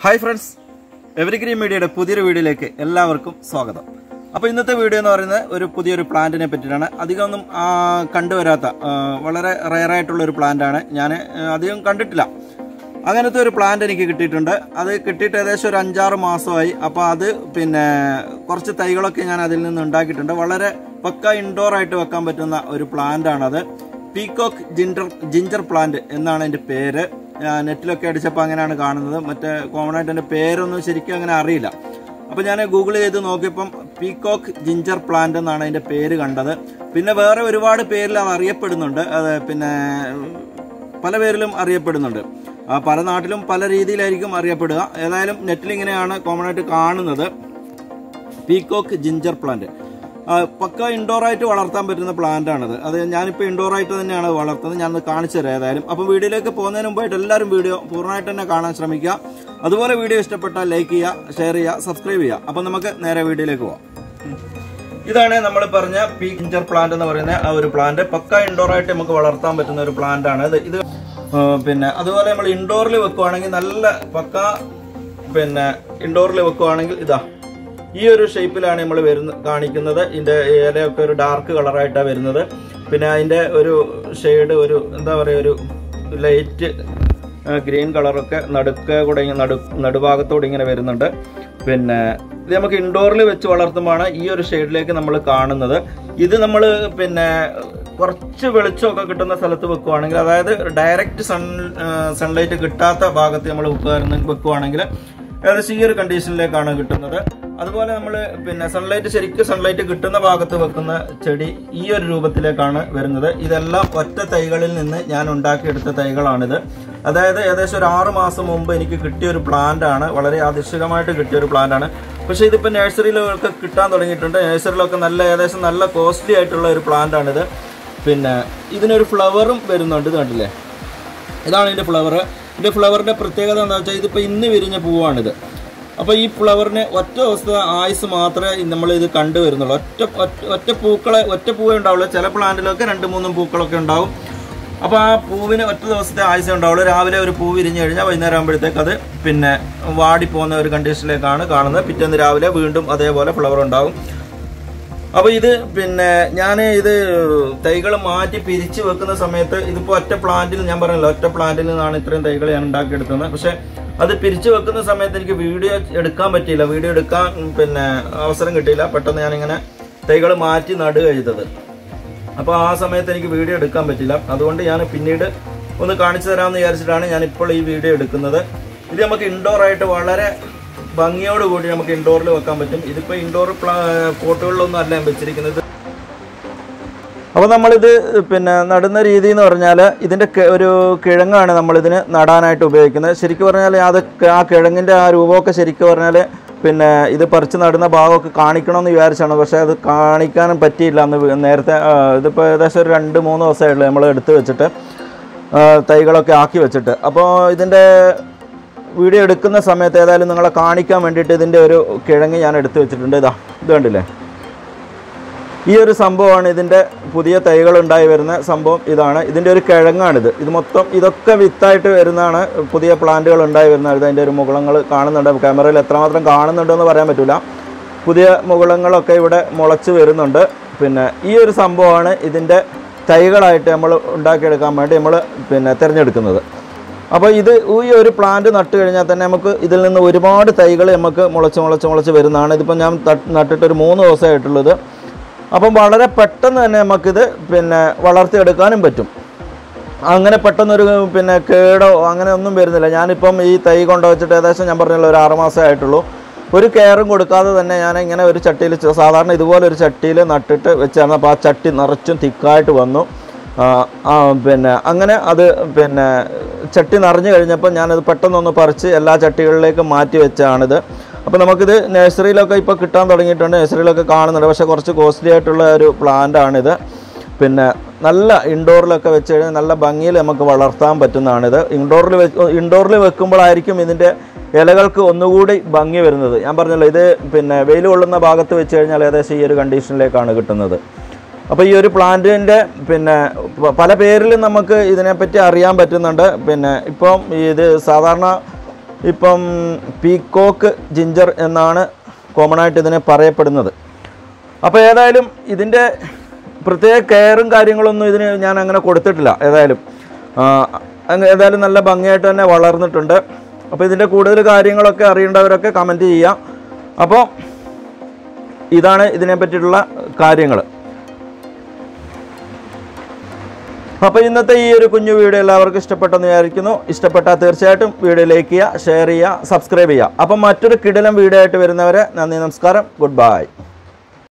hi friends എവരിഗ്രീൻ മീഡിയയുടെ പുതിയൊരു വീഡിയോയിലേക്ക് എല്ലാവർക്കും സ്വാഗതം അപ്പോൾ ഇന്നത്തെ വീഡിയോ എന്ന് പറയുന്നത് ഒരു പുതിയൊരു പ്ലാന്റിനെ പറ്റിയിട്ടാണ് അധികമൊന്നും ആ, കണ്ടുവരാത്ത ആ, വളരെ റയർ ആയിട്ടുള്ള ഒരു പ്ലാന്റാണ് ഞാൻ അധികം കണ്ടിട്ടില്ല അങ്ങനത്തെ ഒരു പ്ലാന്റ് എനിക്ക് കിട്ടിയിട്ടുണ്ട് അത് കിട്ടിയിട്ട് ഏകദേശം ഒരു അഞ്ചാറ് മാസമായി അപ്പോൾ അത് പിന്നെ കുറച്ച് തൈകളൊക്കെ ഞാൻ അതിൽ നിന്ന് ഉണ്ടാക്കിയിട്ടുണ്ട് വളരെ പക്ക ഇൻഡോർ ആയിട്ട് വെക്കാൻ പറ്റുന്ന ഒരു പ്ലാന്റ് ആണത് പീകോക്ക് ജിഞ്ചർ ജിഞ്ചർ പ്ലാന്റ് എന്നാണ് എൻ്റെ പേര് ഞാൻ നെറ്റിലൊക്കെ അടിച്ചപ്പോൾ അങ്ങനെയാണ് കാണുന്നത് മറ്റേ കോമൺ ആയിട്ട് എൻ്റെ പേരൊന്നും ശരിക്കും അങ്ങനെ അറിയില്ല അപ്പോൾ ഞാൻ ഗൂഗിൾ ചെയ്ത് നോക്കിയപ്പം പീകോക്ക് ജിഞ്ചർ പ്ലാന്റ് എന്നാണ് അതിൻ്റെ പേര് കണ്ടത് പിന്നെ വേറെ ഒരുപാട് പേരിൽ അത് അറിയപ്പെടുന്നുണ്ട് അത് പിന്നെ പല പേരിലും അറിയപ്പെടുന്നുണ്ട് ആ, പല നാട്ടിലും പല രീതിയിലായിരിക്കും അറിയപ്പെടുക ഏതായാലും നെറ്റിൽ ഇങ്ങനെയാണ് കോമൺ ആയിട്ട് കാണുന്നത് പീകോക്ക് ജിഞ്ചർ പ്ലാന്റ് ആ, പക്ക ഇൻഡോർ ആയിട്ട് വളർത്താൻ പറ്റുന്ന പ്ലാന്റ് ആണത് അത് ഞാനിപ്പോൾ ഇൻഡോർ ആയിട്ട് തന്നെയാണ് വളർത്തുന്നത് ഞാൻ കാണിച്ചു തരാം ഏതായാലും അപ്പോൾ വീഡിയോയിലേക്ക് പോകുന്നതിന് മുമ്പായിട്ട് എല്ലാവരും വീഡിയോ പൂർണ്ണമായിട്ട് തന്നെ കാണാൻ ശ്രമിക്കുക അതുപോലെ വീഡിയോ ഇഷ്ടപ്പെട്ടാൽ ലൈക്ക് ചെയ്യുക ഷെയർ ചെയ്യുക സബ്സ്ക്രൈബ് ചെയ്യുക അപ്പോൾ നമുക്ക് നേരെ വീഡിയോയിലേക്ക് പോവാം ഇതാണ് നമ്മൾ പറഞ്ഞ പീ ജിഞ്ചർ പ്ലാന്റ് എന്ന് പറയുന്ന ആ ഒരു പ്ലാന്റ് പക്ക ഇൻഡോർ ആയിട്ട് നമുക്ക് വളർത്താൻ പറ്റുന്ന ഒരു പ്ലാന്റ് ആണ് ഇത് ഇത് ആ, പിന്നെ അതുപോലെ നമ്മൾ ഇൻഡോറിൽ വെക്കുവാണെങ്കിൽ നല്ല പക്ക പിന്നെ ഇൻഡോറിൽ വെക്കുവാണെങ്കിൽ ഇതാ ഈ ഒരു ഷേപ്പിലാണ് നമ്മൾ വരുന്ന കാണിക്കുന്നത് ഇതിന്റെ ഇലയൊക്കെ ഒരു ഡാർക്ക് കളറായിട്ടാണ് വരുന്നത് പിന്നെ അതിന്റെ ഒരു ഷെയ്ഡ് ഒരു എന്താ പറയുക ഒരു ലൈറ്റ് ഗ്രീൻ കളറൊക്കെ നടുക്ക് കൂടെ ഇങ്ങനെ നടു നടുഭാഗത്തോടെ ഇങ്ങനെ വരുന്നുണ്ട് പിന്നെ ഇത് നമുക്ക് ഇൻഡോറിൽ വെച്ച് വളർത്തുമ്പോഴാണ് ഈ ഒരു ഷെയ്ഡിലേക്ക് നമ്മൾ കാണുന്നത് ഇത് നമ്മൾ പിന്നെ കുറച്ച് വെളിച്ചമൊക്കെ കിട്ടുന്ന സ്ഥലത്ത് വെക്കുവാണെങ്കിൽ അതായത് ഡയറക്റ്റ് സൺ സൺലൈറ്റ് കിട്ടാത്ത ഭാഗത്ത് നമ്മൾ വെക്കുവായിരുന്നു വെക്കുവാണെങ്കിൽ ഏകദേശം ഈ ഒരു കണ്ടീഷനിലേക്കാണ് കിട്ടുന്നത് അതുപോലെ നമ്മൾ പിന്നെ സൺലൈറ്റ് ശരിക്കും സൺലൈറ്റ് കിട്ടുന്ന ഭാഗത്ത് വെക്കുന്ന ചെടി ഈ ഒരു രൂപത്തിലേക്കാണ് വരുന്നത് ഇതെല്ലാം ഒറ്റ തൈകളിൽ നിന്ന് ഞാൻ ഉണ്ടാക്കിയെടുത്ത തൈകളാണിത് അതായത് ഏകദേശം ഒരു ആറ് മാസം മുമ്പ് എനിക്ക് കിട്ടിയ ഒരു പ്ലാന്റ് ആണ് വളരെ ആകർഷകമായിട്ട് കിട്ടിയ ഒരു പ്ലാന്റ് ആണ് പക്ഷേ ഇതിപ്പോൾ നഴ്സറിയിലൊക്കെ കിട്ടാൻ തുടങ്ങിയിട്ടുണ്ട് നഴ്സറിയിലൊക്കെ നല്ല ഏകദേശം നല്ല കോസ്റ്റ്ലി ആയിട്ടുള്ള ഒരു പ്ലാന്റ് ആണിത് പിന്നെ ഇതിനൊരു ഫ്ലവറും വരുന്നുണ്ട് ഇത് കണ്ടില്ലേ ഇതാണ് ഇതിൻ്റെ ഫ്ലവർ ഇതിൻ്റെ ഫ്ലവറിൻ്റെ പ്രത്യേകത എന്താ വെച്ചാൽ ഇതിപ്പോൾ ഇന്ന് വിരിഞ്ഞ പൂവാണിത് അപ്പോൾ ഈ ഫ്ലവറിന് ഒറ്റ ദിവസത്തെ ആയുസ് മാത്രമേ നമ്മൾ ഇത് കണ്ടുവരുന്നുള്ളൂ ഒറ്റ ഒറ്റ ഒറ്റ പൂക്കളെ ഒറ്റ പൂവേ ഉണ്ടാവുള്ളൂ ചില പ്ലാന്റിലൊക്കെ രണ്ട് മൂന്നും പൂക്കളൊക്കെ ഉണ്ടാവും അപ്പോൾ ആ പൂവിന് ഒറ്റ ദിവസത്തെ ആയുസേ ഉണ്ടാവുള്ളൂ രാവിലെ ഒരു പൂ വിരിഞ്ഞ് കഴിഞ്ഞാൽ വൈകുന്നേരം ആകുമ്പോഴത്തേക്ക് അത് പിന്നെ വാടിപ്പോകുന്ന ഒരു കണ്ടീഷനിലേക്കാണ് കാണുന്നത് പിറ്റേന്ന് രാവിലെ വീണ്ടും അതേപോലെ ഫ്ലവർ ഉണ്ടാവും അപ്പൊ ഇത് പിന്നെ ഞാൻ ഇത് തൈകൾ മാറ്റി പിരിച്ചു വെക്കുന്ന സമയത്ത് ഇതിപ്പോ ഒറ്റ പ്ലാന്റിൽ ഞാൻ പറഞ്ഞല്ലോ ഒറ്റ പ്ലാന്റിൽ നിന്നാണ് ഇത്രയും തൈകൾ ഞാൻ ഉണ്ടാക്കിയെടുത്തത് പക്ഷെ അത് പിരിച്ചു വെക്കുന്ന സമയത്ത് എനിക്ക് വീഡിയോ എടുക്കാൻ പറ്റിയില്ല വീഡിയോ എടുക്കാൻ പിന്നെ അവസരം കിട്ടിയില്ല പെട്ടെന്ന് ഞാനിങ്ങനെ തൈകൾ മാറ്റി നടുക ചെയ്തത് അപ്പോൾ ആ സമയത്ത് എനിക്ക് വീഡിയോ എടുക്കാൻ പറ്റില്ല അതുകൊണ്ട് ഞാൻ പിന്നീട് ഒന്ന് കാണിച്ചു തരാമെന്ന് വിചാരിച്ചിട്ടാണ് ഞാൻ ഇപ്പോൾ ഈ വീഡിയോ എടുക്കുന്നത് ഇത് നമുക്ക് ഇൻഡോർ ആയിട്ട് വളരെ ഭംഗിയോട് കൂടി നമുക്ക് ഇൻഡോറിൽ വെക്കാൻ പറ്റും ഇതിപ്പോൾ ഇൻഡോർ പോട്ടുകളിലൊന്നും അല്ല ഞാൻ വെച്ചിരിക്കുന്നത് അപ്പോൾ നമ്മളിത് പിന്നെ നടുന്ന രീതി എന്ന് പറഞ്ഞാൽ ഇതിൻ്റെ കി- ഒരു കിഴങ്ങാണ് നമ്മളിതിന് നടാനായിട്ട് ഉപയോഗിക്കുന്നത് ശരിക്കും പറഞ്ഞാൽ അത് ക- ആ കിഴങ്ങിൻ്റെ ആ രൂപമൊക്കെ ശരിക്കും പറഞ്ഞാൽ പിന്നെ ഇത് പറിച്ച് നടുന്ന ഭാഗമൊക്കെ കാണിക്കണമെന്ന് വിചാരിച്ചാണ് പക്ഷേ അത് കാണിക്കാനും പറ്റിയില്ല അന്ന് വി- നേരത്തെ ആ, ഇതിപ്പോൾ ഏകദേശം ഒരു രണ്ട് മൂന്ന് ദിവസമായിട്ടുള്ളൂ നമ്മൾ എടുത്ത് വെച്ചിട്ട് ആ, തൈകളൊക്കെ ആക്കി വെച്ചിട്ട് അപ്പോൾ ഇതിൻ്റെ വീഡിയോ എടുക്കുന്ന സമയത്ത് ഏതായാലും നിങ്ങളെ കാണിക്കാൻ വേണ്ടിയിട്ട് ഇതിൻ്റെ ഒരു കിഴങ്ങ് ഞാൻ എടുത്ത് വെച്ചിട്ടുണ്ട് ഇതാ ഇത് കണ്ടില്ലേ ഈ ഒരു സംഭവമാണ് ഇതിൻ്റെ പുതിയ തൈകൾ ഉണ്ടായി വരുന്ന സംഭവം ഇതാണ് ഇതിൻ്റെ ഒരു കിഴങ്ങാണിത് ഇത് മൊത്തം ഇതൊക്കെ വിത്തായിട്ട് വരുന്നതാണ് പുതിയ പ്ലാന്റുകൾ ഉണ്ടായി വരുന്നത് അതിൻ്റെ ഒരു മുകുളങ്ങൾ കാണുന്നുണ്ട് ക്യാമറയിൽ എത്രമാത്രം കാണുന്നുണ്ടെന്ന് പറയാൻ പറ്റില്ല പുതിയ മുകുളങ്ങളൊക്കെ ഇവിടെ മുളച്ച് വരുന്നുണ്ട് പിന്നെ ഈ ഒരു സംഭവമാണ് ഇതിൻ്റെ തൈകളായിട്ട് നമ്മൾ ഉണ്ടാക്കിയെടുക്കാൻ വേണ്ടി നമ്മൾ പിന്നെ തിരഞ്ഞെടുക്കുന്നത് അപ്പോൾ ഇത് ഈ ഒരു പ്ലാന്റ് നട്ട് കഴിഞ്ഞാൽ തന്നെ നമുക്ക് ഇതിൽ നിന്ന് ഒരുപാട് തൈകൾ നമുക്ക് മുളച്ച് മുളച്ച് മുളച്ച് വരുന്നതാണ് ഇതിപ്പോൾ ഞാൻ തട്ട് നട്ടിട്ട് ഒരു മൂന്ന് ദിവസമായിട്ടുള്ളത് അപ്പം വളരെ പെട്ടെന്ന് തന്നെ നമുക്കിത് പിന്നെ വളർത്തിയെടുക്കാനും പറ്റും അങ്ങനെ പെട്ടെന്നൊരു പിന്നെ കേടോ അങ്ങനെ ഒന്നും വരുന്നില്ല ഞാനിപ്പം ഈ തൈ കൊണ്ടുവച്ചിട്ട് ഏകദേശം ഞാൻ പറഞ്ഞല്ലോ ഒരു ആറുമാസമേ ആയിട്ടുള്ളൂ ഒരു കെയറും കൊടുക്കാതെ തന്നെ ഞാൻ ഇങ്ങനെ ഒരു ചട്ടിയിൽ സാധാരണ ഇതുപോലെ ഒരു ചട്ടിയിൽ നട്ടിട്ട് വെച്ചായിരുന്നു അപ്പോൾ ആ ചട്ടി നിറച്ചും തിക്കായിട്ട് വന്നു ആ, ആ, പിന്നെ അങ്ങനെ അത് പിന്നെ ചട്ടി നിറഞ്ഞു കഴിഞ്ഞപ്പോൾ ഞാനത് പെട്ടെന്നൊന്ന് പറിച്ച് എല്ലാ ചട്ടികളിലേക്കും മാറ്റി വെച്ചാണിത് അപ്പോൾ നമുക്കിത് നഴ്സറിയിലൊക്കെ ഇപ്പോൾ കിട്ടാൻ തുടങ്ങിയിട്ടുണ്ട് നഴ്സറിയിലൊക്കെ കാണുന്നുണ്ട് പക്ഷേ കുറച്ച് കോസ്റ്റ്ലി ആയിട്ടുള്ള ഒരു പ്ലാന്റ് ആണിത് പിന്നെ നല്ല ഇൻഡോറിലൊക്കെ വെച്ച് കഴിഞ്ഞാൽ നല്ല ഭംഗിയിൽ നമുക്ക് വളർത്താൻ പറ്റുന്നതാണിത് ഇൻഡോറിൽ വെച്ച് ഇൻഡോറിൽ വെക്കുമ്പോഴായിരിക്കും ഇതിൻ്റെ ഇലകൾക്ക് ഒന്നുകൂടി ഭംഗി വരുന്നത് ഞാൻ പറഞ്ഞല്ലോ ഇത് പിന്നെ വെയിൽ കൊള്ളുന്ന ഭാഗത്ത് വെച്ച് കഴിഞ്ഞാൽ ഏകദേശം ഈ ഒരു കണ്ടീഷനിലേക്കാണ് കിട്ടുന്നത് അപ്പോൾ ഈ ഒരു പ്ലാന്റിൻ്റെ പിന്നെ പ- പല പേരിലും നമുക്ക് ഇതിനെപ്പറ്റി അറിയാൻ പറ്റുന്നുണ്ട് പിന്നെ ഇപ്പം ഇത് സാധാരണ ഇപ്പം പീക്കോക്ക് ജിഞ്ചർ എന്നാണ് കോമൺ ആയിട്ട് ഇതിനെ പറയപ്പെടുന്നത് അപ്പോൾ ഏതായാലും ഇതിൻ്റെ പ്രത്യേക കെയറും കാര്യങ്ങളൊന്നും ഇതിന് ഞാൻ അങ്ങനെ കൊടുത്തിട്ടില്ല ഏതായാലും ആ, അങ്ങ് ഏതായാലും നല്ല ഭംഗിയായിട്ട് തന്നെ വളർന്നിട്ടുണ്ട് അപ്പോൾ ഇതിൻ്റെ കൂടുതൽ കാര്യങ്ങളൊക്കെ അറിയേണ്ടവരൊക്കെ കമൻറ്റ് ചെയ്യാം അപ്പോൾ ഇതാണ് ഇതിനെ പറ്റിയിട്ടുള്ള കാര്യങ്ങൾ അപ്പോൾ ഇന്നത്തെ ഈ ഒരു കുഞ്ഞു വീഡിയോ എല്ലാവർക്കും ഇഷ്ടപ്പെട്ടെന്ന് വിചാരിക്കുന്നു ഇഷ്ടപ്പെട്ടാൽ തീർച്ചയായിട്ടും വീഡിയോ ലൈക്ക് ചെയ്യുക ഷെയർ ചെയ്യുക സബ്സ്ക്രൈബ് ചെയ്യുക അപ്പം മറ്റൊരു കിടിലം വീഡിയോ ആയിട്ട് വരുന്നവരെ നന്ദി നമസ്കാരം ഗുഡ് ബൈ